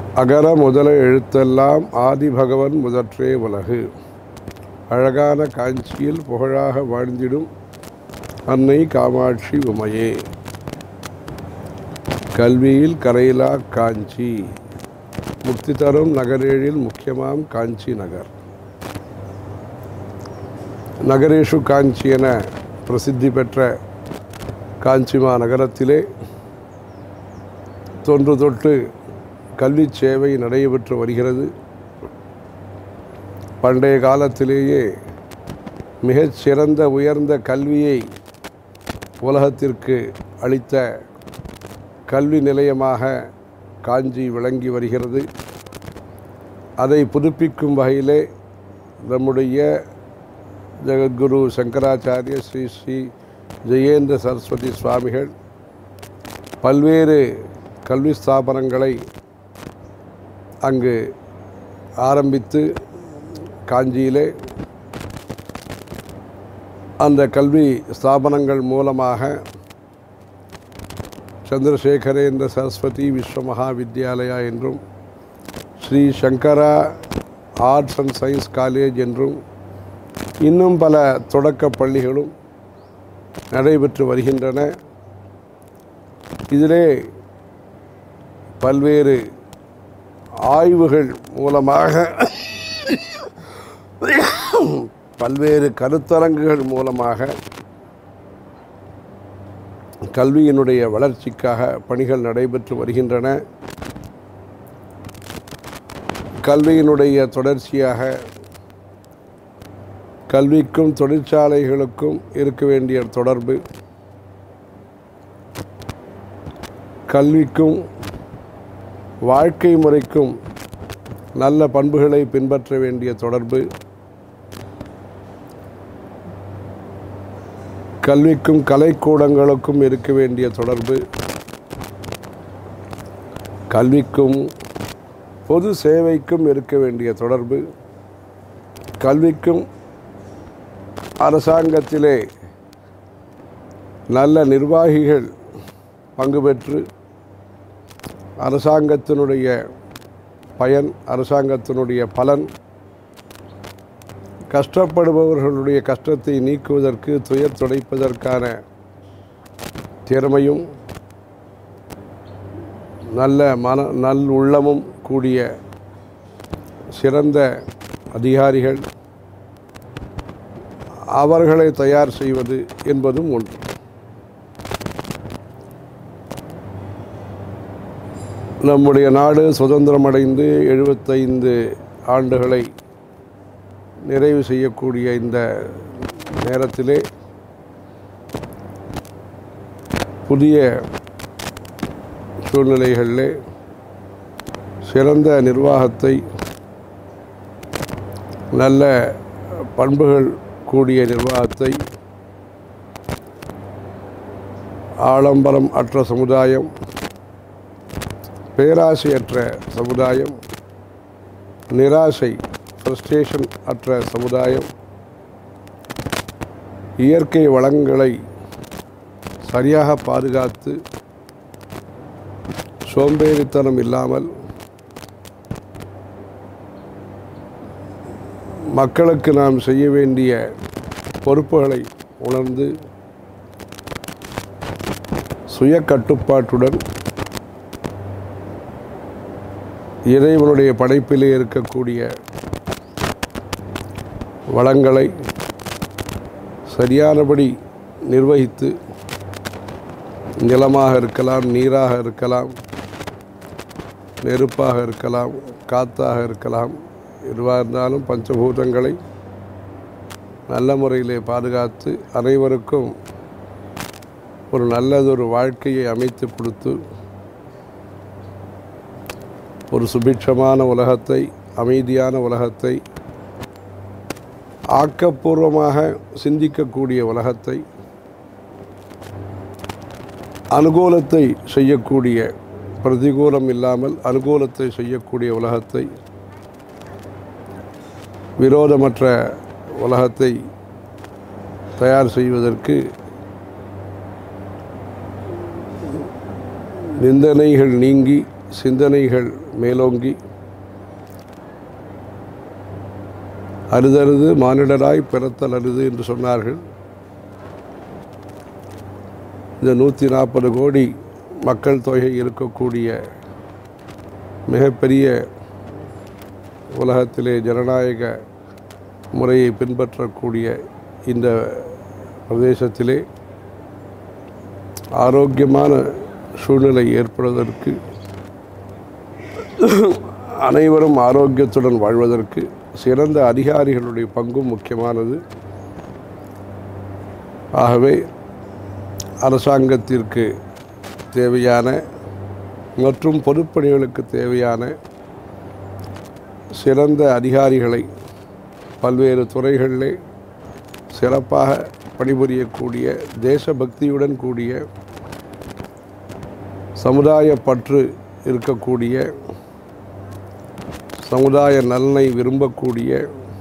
அகர முதல எழுத்தெல்லாம் ஆதிபகவன் முதற்றே உலகு அழகான காஞ்சியில் புகழாக வாழ்ந்திடும் அன்னை காமாட்சி உமையே கல்வியில் கரையிலா காஞ்சி முக்தி தரும் நகரேழில் முக்கியமாம் காஞ்சி நகர் நகரேஷு காஞ்சி என பிரசித்தி பெற்ற காஞ்சிமா நகரத்திலே தொன்று தொட்டு கல்வி சேவை நடைபெற்று வருகிறது பண்டைய காலத்திலேயே மிகச் சிறந்த உயர்ந்த கல்வியை உலகத்திற்கு அளித்த கல்வி நிலையமாக காஞ்சி விளங்கி வருகிறது அதை புதுப்பிக்கும் வகையிலே நம்முடைய ஜெகத்குரு சங்கராச்சாரிய ஸ்ரீ ஸ்ரீ ஜெயேந்திர சரஸ்வதி சுவாமிகள் பல்வேறு கல்வி ஸ்தாபனங்களை அங்கு ஆரம்பித்து காஞ்சியிலே அந்த கல்வி ஸ்தாபனங்கள் மூலமாக சந்திரசேகரேந்திர சரஸ்வதி விஸ்வ மகாவித்யாலயா என்றும் Sri Shankara arts and science college என்றும் இன்னும் பல தொடக்க பள்ளிகளும் நடைபெற்று வருகின்றன இதிலே பல்வேறு ஆய்வுகள் மூலமாக பல்வேறு கருத்தரங்குகள் மூலமாக கல்வியினுடைய வளர்ச்சிக்காக பணிகள் நடைபெற்று வருகின்றன கல்வியினுடைய தொடர்ச்சியாக கல்விக்கும் தொழிற்சாலைகளுக்கும் இருக்க வேண்டிய தொடர்பு கல்விக்கும் வாழ்க்கை முறைக்கும் நல்ல பண்புகளை பின்பற்ற வேண்டிய தொடர்பு கல்விக்கும் கலைக்கூடங்களுக்கும் இருக்க வேண்டிய தொடர்பு கல்விக்கும் பொது சேவைக்கும் இருக்க வேண்டிய தொடர்பு கல்விக்கும் அரசாங்கத்திலே நல்ல நிர்வாகிகள் பங்கு பெற்று அரசாங்கத்தினுடைய பயன் அரசாங்கத்தினுடைய பலன் கஷ்டப்படுபவர்களுடைய கஷ்டத்தை நீக்குவதற்கு துயர் துடைப்பதற்கான திறமையும் நல்ல மன நல் உள்ளமும் கூடிய சிறந்த அதிகாரிகள் அவர்களை தயார் செய்வது என்பதும் ஒன்று நம்முடைய நாடு சுதந்திரமடைந்து எழுபத்தைந்து ஆண்டுகளை நிறைவு செய்யக்கூடிய இந்த நேரத்திலே புதிய சூழ்நிலைகளிலே சிறந்த நிர்வாகத்தை நல்ல பண்புகள் கூடிய நிர்வாகத்தை ஆடம்பரம் அற்ற சமுதாயம் பேராசையற்ற சமுதாயம் நிராசை ஃப்ரஸ்ட்ரேஷன் அற்ற சமுதாயம் இயற்கை வளங்களை சரியாக பாதுகாத்து சோம்பேறித்தனம் இல்லாமல் மக்களுக்கு நாம் செய்ய வேண்டிய பொறுப்புகளை உணர்ந்து சுய கட்டுப்பாட்டுடன் இறைவனுடைய படைப்பிலே இருக்கக்கூடிய வளங்களை சரியானபடி நிர்வகித்து நிலமாக இருக்கலாம் நீராக இருக்கலாம் நெருப்பாக இருக்கலாம் காத்தாக இருக்கலாம் எதுவாக இருந்தாலும் பஞ்சபூதங்களை நல்ல முறையிலே பாதுகாத்து அனைவருக்கும் ஒரு நல்லதொரு வாழ்க்கையை அமைத்து கொடுத்து ஒரு சுபிட்சமான உலகத்தை அமைதியான உலகத்தை ஆக்கப்பூர்வமாக சிந்திக்கக்கூடிய உலகத்தை அனுகூலத்தை செய்யக்கூடிய பிரதிகூலம் இல்லாமல் அனுகூலத்தை செய்யக்கூடிய உலகத்தை விரோதமற்ற உலகத்தை தயார் செய்வதற்கு நிந்தனைகள் நீங்கி சிந்தனைகள் மேலோங்கி அருதருது மானிடராய் பிறத்தல் அருது என்று சொன்னார்கள் இந்த நூற்றி நாற்பது கோடி மக்கள் தொகை இருக்கக்கூடிய மிகப்பெரிய உலகத்திலே ஜனநாயக முறையை பின்பற்றக்கூடிய இந்த பிரதேசத்திலே ஆரோக்கியமான சூழ்நிலை ஏற்படுவதற்கு அனைவரும் ஆரோக்கியத்துடன் வாழ்வதற்கு சிறந்த அதிகாரிகளுடைய பங்கும் முக்கியமானது ஆகவே அரசாங்கத்திற்கு தேவையான மற்றும் பொதுப்பணிகளுக்கு தேவையான சிறந்த அதிகாரிகளை பல்வேறு துறைகளிலே சிறப்பாக பணிபுரியக்கூடிய தேசபக்தியுடன் கூடிய சமுதாய பற்று இருக்கக்கூடிய சமுதாய நலனை விரும்பக்கூடிய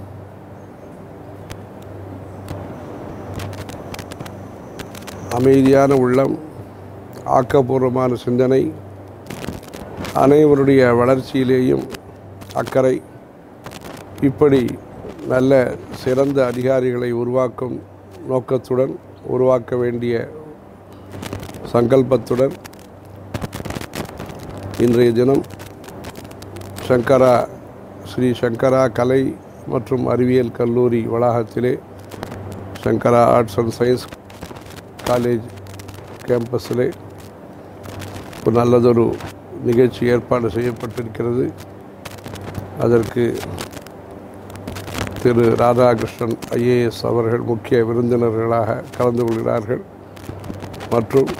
அமைதியான உள்ளம் ஆக்கப்பூர்வமான சிந்தனை அனைவருடைய வளர்ச்சியிலேயும் அக்கறை இப்படி நல்ல சிறந்த அதிகாரிகளை உருவாக்கும் நோக்கத்துடன் உருவாக்க வேண்டிய சங்கல்பத்துடன் இன்றைய தினம் சங்கரா ஸ்ரீ சங்கரா கலை மற்றும் அறிவியல் கல்லூரி வளாகத்திலே Shankara arts and science college கேம்பஸிலே ஒரு நல்லதொரு நிகழ்ச்சி ஏற்பாடு செய்யப்பட்டிருக்கிறது அதற்கு திரு ராதாகிருஷ்ணன் ஐஏஎஸ் அவர்கள் முக்கிய விருந்தினர்களாக கலந்து கொள்கிறார்கள் மற்றும்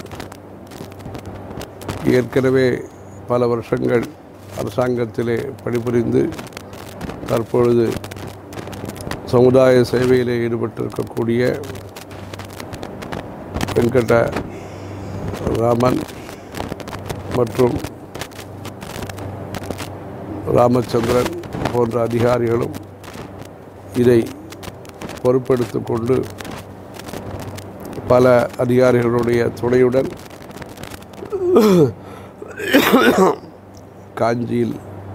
ஏற்கனவே பல வருஷங்கள் அரசாங்கத்திலே பணிபுரிந்து தற்பொழுது சமுதாய சேவையிலே ஈடுபட்டிருக்கக்கூடிய வெங்கட ராமன் மற்றும் ராமச்சந்திரன் போன்ற அதிகாரிகளும் இதை பொறுப்பெடுத்து கொண்டு பல அதிகாரிகளுடைய துணையுடன் காஞ்சியில்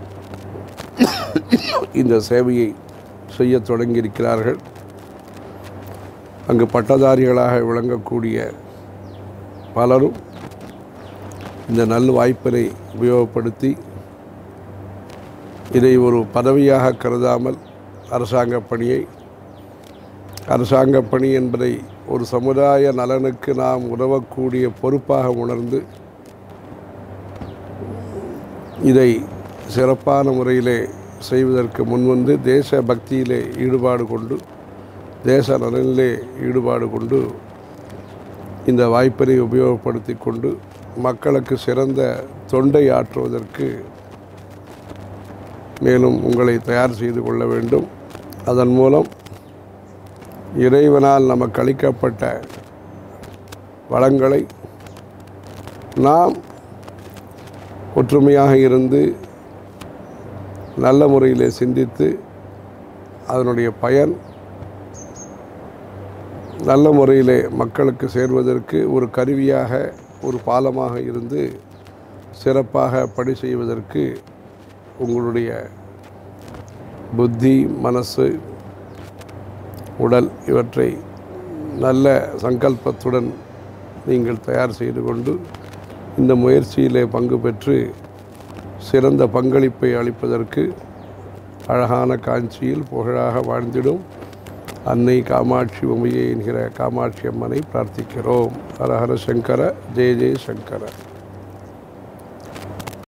இந்த சேவையை செய்ய தொடங்கியிருக்கிறார்கள் அங்கு பட்டதாரிகளாக விளங்கக்கூடிய பலரும் இந்த நல் வாய்ப்பினை உபயோகப்படுத்தி இதை ஒரு பதவியாக கருதாமல் அரசாங்க பணியை அரசாங்க பணி என்பதை ஒரு சமுதாய நலனுக்கு நாம் உதவக்கூடிய பொறுப்பாக உணர்ந்து இதை சிறப்பான முறையிலே செய்வதற்கு முன்வந்து தேச பக்தியிலே ஈடுபாடு கொண்டு தேச நலனிலே ஈடுபாடு கொண்டு இந்த வாய்ப்பினை உபயோகப்படுத்தி கொண்டு மக்களுக்கு சிறந்த தொண்டை ஆற்றுவதற்கு மேலும் உங்களை தயார் செய்து கொள்ள வேண்டும் அதன் மூலம் இறைவனால் நமக்கு அளிக்கப்பட்ட வளங்களை நாம் ஒற்றுமையாக இருந்து நல்ல முறையிலே சிந்தித்து அதனுடைய பயன் நல்ல முறையிலே மக்களுக்கு சேர்வதற்கு ஒரு கருவியாக ஒரு பாலமாக இருந்து சிறப்பாக பணி செய்வதற்கு உங்களுடைய புத்தி மனசு உடல் இவற்றை நல்ல சங்கல்பத்துடன் நீங்கள் தயார் செய்து கொண்டு இந்த முயற்சியிலே பங்கு பெற்று சிறந்த பங்களிப்பை அளிப்பதற்கு அழகான காஞ்சியில் புகழாக வாழ்ந்திடும் அன்னை காமாட்சி உமையை என்கிற காமாட்சி அம்மனை பிரார்த்திக்கிறோம் ஹர ஹர சங்கர ஜெய ஜெய சங்கர